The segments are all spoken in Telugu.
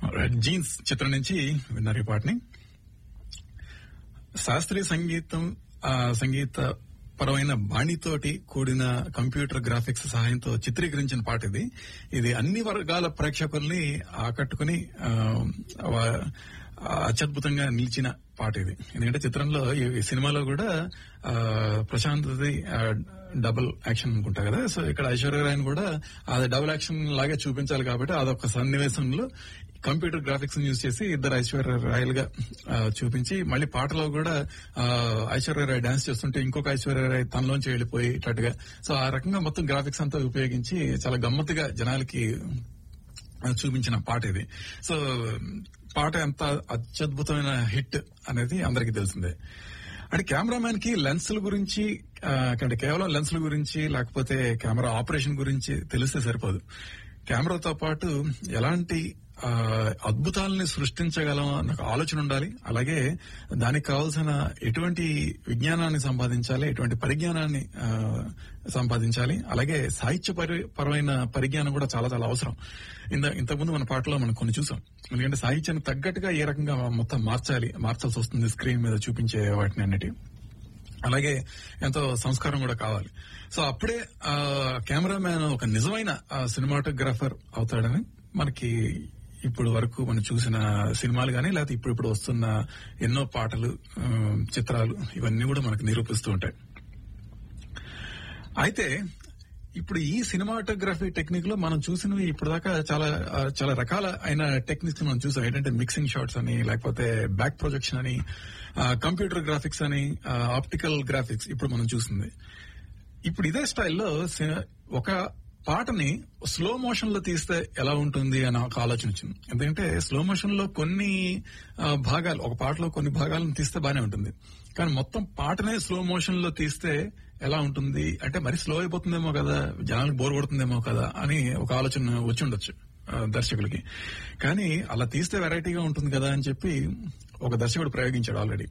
జీన్స్ చిత్రం నుంచి విన్నారు ఈ పాటని శాస్త్రీయ సంగీతం ఆ, సంగీత పరమైన బాణితోటి కూడిన కంప్యూటర్ గ్రాఫిక్స్ సహాయంతో చిత్రీకరించిన పాట ఇది ఇది అన్ని వర్గాల ప్రేక్షకుల్ని ఆకట్టుకుని ఆ, వా- అత్యద్భుతంగా నిలిచిన పాట ఇది ఎందుకంటే చిత్రంలో ఈ సినిమాలో కూడా ఆ, ప్రశాంత్ది ఆ, డబుల్ యాక్షన్ అనుకుంటా కదా సో ఇక్కడ ఐశ్వర్య రాయన్ కూడా అది డబుల్ యాక్షన్ లాగే చూపించాలి కాబట్టి అదొక సన్నివేశంలో కంప్యూటర్ గ్రాఫిక్స్ యూజ్ చేసి ఇద్దరు ఐశ్వర్య రాయల్ గా ఆ, చూపించి మళ్ళీ పాటలో కూడా ఆ, ఐశ్వర్య రాయ్ డాన్స్ చేస్తుంటే ఇంకొక ఐశ్వర్య రాయ్ తనలోంచి వెళ్ళిపోయేటట్టుగా సో ఆ రకంగా మొత్తం గ్రాఫిక్స్ అంతా ఉపయోగించి చాలా గమ్మత్తుగా జనాలకి చూపించిన పాట ఇది సో పాట ఎంత అత్యద్భుతమైన హిట్ అనేది అందరికీ తెలిసిందే అంటే కెమెరామ్యాన్ కి లెన్సుల గురించి ఆ, అంటే కేవలం లెన్సుల గురించి లేకపోతే కెమెరా ఆపరేషన్ గురించి తెలిస్తే సరిపోదు కెమెరాతో పాటు ఎలాంటి ఆ, అద్భుతాలని సృష్టించగలం అన్న ఒక ఆలోచన ఉండాలి అలాగే దానికి కావాల్సిన ఎటువంటి విజ్ఞానాన్ని సంపాదించాలి ఎటువంటి పరిజ్ఞానాన్ని ఆ, సంపాదించాలి అలాగే సాహిత్య పరి- పరమైన పరిజ్ఞానం కూడా చాలా చాలా అవసరం ఇంత ఇంతకుముందు మన పాటలో మనం కొన్ని చూసాం ఎందుకంటే సాహిత్యానికి తగ్గట్టుగా ఏ రకంగా మొత్తం మార్చాలి మార్చాల్సి వస్తుంది స్క్రీన్ మీద చూపించే వాటిని అన్నిటి అలాగే ఎంతో సంస్కారం కూడా కావాలి సో అప్పుడే ఆ కెమెరామ్యాన్ ఒక నిజమైన సినిమాటోగ్రాఫర్ అవుతాడని మనకి ఇప్పుడు వరకు మనం చూసిన సినిమాలు కానీ లేకపోతే ఇప్పుడు ఇప్పుడు వస్తున్న ఎన్నో పాటలు ఆ, చిత్రాలు ఇవన్నీ కూడా మనకు నిరూపిస్తూ ఉంటాయి అయితే ఇప్పుడు ఈ సినిమాటోగ్రఫీ టెక్నిక్ లో మనం చూసినవి ఇప్పుడు దాకా చాలా ఆ, చాలా రకాల అయిన టెక్నిక్స్ మనం చూసాం ఏంటంటే మిక్సింగ్ షాట్స్ అని లేకపోతే బ్యాక్ ప్రొజెక్షన్ అని కంప్యూటర్ గ్రాఫిక్స్ అని ఆప్టికల్ గ్రాఫిక్స్ ఇప్పుడు మనం చూస్తుంది ఇప్పుడు ఇదే స్టైల్లో సి- ఒక పాటని స్లో మోషన్ లో తీస్తే ఎలా ఉంటుంది అని ఒక ఆలోచన వచ్చింది ఎందుకంటే స్లో మోషన్ లో కొన్ని ఆ, భాగాలు ఒక పాటలో కొన్ని భాగాలను తీస్తే బానే ఉంటుంది కానీ మొత్తం పాటనే స్లో మోషన్ లో తీస్తే ఎలా ఉంటుంది అంటే మరి స్లో అయిపోతుందేమో కదా జనాలకు బోర్ కొడుతుందేమో కదా అని ఒక ఆలోచన వచ్చి ఉండొచ్చు ఆ, దర్శకులకి కానీ అలా తీస్తే వెరైటీగా ఉంటుంది కదా అని చెప్పి ఒక దర్శకుడు ప్రయోగించాడు ఆల్రెడీ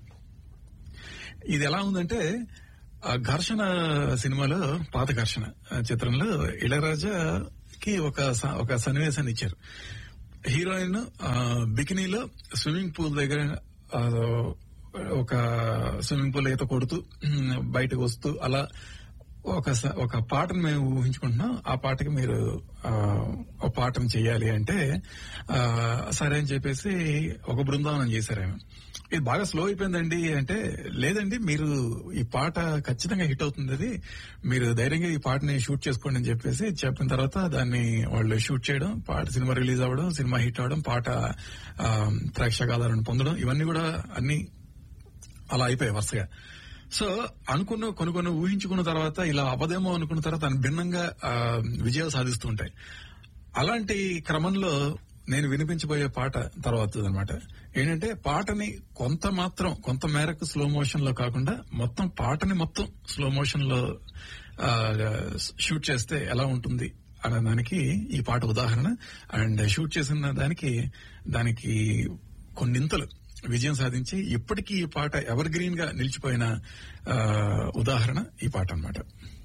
ఇది ఎలా ఉందంటే ఆ ఘర్షణ సినిమాలో పాత ఘర్షణ ఆ చిత్రంలో ఇళరాజాకి ఒక స- ఒక సన్నివేశాన్ని ఇచ్చారు హీరోయిన్ ఆ, బికినీలో స్విమ్మింగ్ పూల్ దగ్గర ఆ, ఒక స్విమ్మింగ్ పూల్ ఈత కొడుతూ ఉమ్, బయటకు వస్తూ అలా ఒక స- ఒక పాటను మేము ఊహించుకుంటున్నాం ఆ పాటకి మీరు ఆ, ఒక పాటను చెయ్యాలి అంటే ఆ, సరే అని చెప్పేసి ఒక బృందావనం చేశారు ఆయన ఇది బాగా స్లో అయిపోయిందండి అంటే లేదండి మీరు ఈ పాట ఖచ్చితంగా హిట్ అవుతుంది అది మీరు ధైర్యంగా ఈ పాటని షూట్ చేసుకోండి అని చెప్పేసి చెప్పిన తర్వాత దాన్ని వాళ్ళు షూట్ చేయడం పాట సినిమా రిలీజ్ అవ్వడం సినిమా హిట్ అవడం పాట ఆ, ప్రేక్షకాదరణ పొందడం ఇవన్నీ కూడా అన్ని అలా అయిపోయాయి వరుసగా సో అనుకున్న కొన్ని కొన్ని ఊహించుకున్న తర్వాత ఇలా అబదేమో అనుకున్న తర్వాత దాని భిన్నంగా ఆ, విజయాలు సాధిస్తూ ఉంటాయి అలాంటి క్రమంలో నేను వినిపించబోయే పాట తర్వాత అనమాట ఏంటంటే పాటని కొంత మాత్రం కొంత మేరకు స్లో మోషన్ లో కాకుండా మొత్తం పాటని మొత్తం స్లో మోషన్ లో ఆ, షూట్ చేస్తే ఎలా ఉంటుంది అనే దానికి ఈ పాట ఉదాహరణ అండ్ షూట్ చేసిన దానికి దానికి కొన్నింతలు విజయం సాధించి ఇప్పటికీ ఈ పాట ఎవర్ గ్రీన్ గా నిలిచిపోయిన ఆ, ఉదాహరణ ఈ పాట అన్నమాట